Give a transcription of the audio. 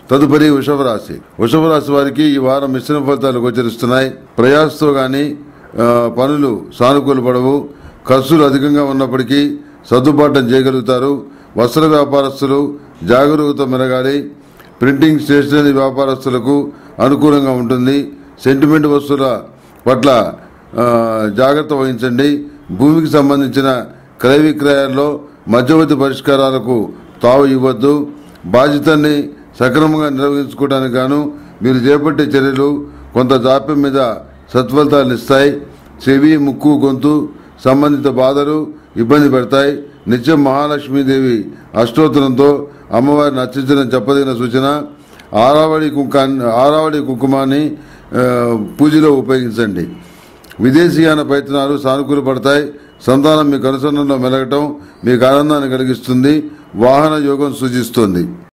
తదుపరి వృషభ రాశి వృషభ రాశి వారికి ఈ వారం మిశ్రమ ఫలితాలు గోచరిస్తున్నాయి ప్రయాసతో గాని ఆ, పనులు సానుకూల పడవు ఖర్చులు అధికంగా ఉన్నప్పటికీ సర్దుబాటు చేయగలుగుతారు వస్త్ర వ్యాపారస్తులు జాగరూకత మెరగాలి ప్రింటింగ్ స్టేషనరీ వ్యాపారస్తులకు అనుకూలంగా ఉంటుంది సెంటిమెంట్ వస్తువుల పట్ల ఆ, జాగ్రత్త వహించండి భూమికి సంబంధించిన క్రయ విక్రయాల్లో మధ్యవర్తి పరిష్కారాలకు తావు ఇవ్వద్దు బాధ్యతల్ని సక్రమంగా నిర్వహించుకోవడానికి గాను మీరు చేపట్టే చర్యలు కొంత జాప్యం మీద సత్ఫలితాలను ఇస్తాయి చెవి ముక్కు గొంతు సంబంధిత బాధలు ఇబ్బంది పెడతాయి నిత్యం మహాలక్ష్మీదేవి అష్టోత్తరంతో అమ్మవారిని అర్చించడం చెప్పదగిన సూచన ఆరావళి కుంకా ఆరావళి కుంకుమాన్ని ఆ, పూజలో ఉపయోగించండి విదేశీయాన ప్రయత్నాలు సానుకూల పడతాయి సంతానం మీకు అనుసరణలో మెలగటం మీకు ఆనందాన్ని కలిగిస్తుంది వాహన యోగం సూచిస్తుంది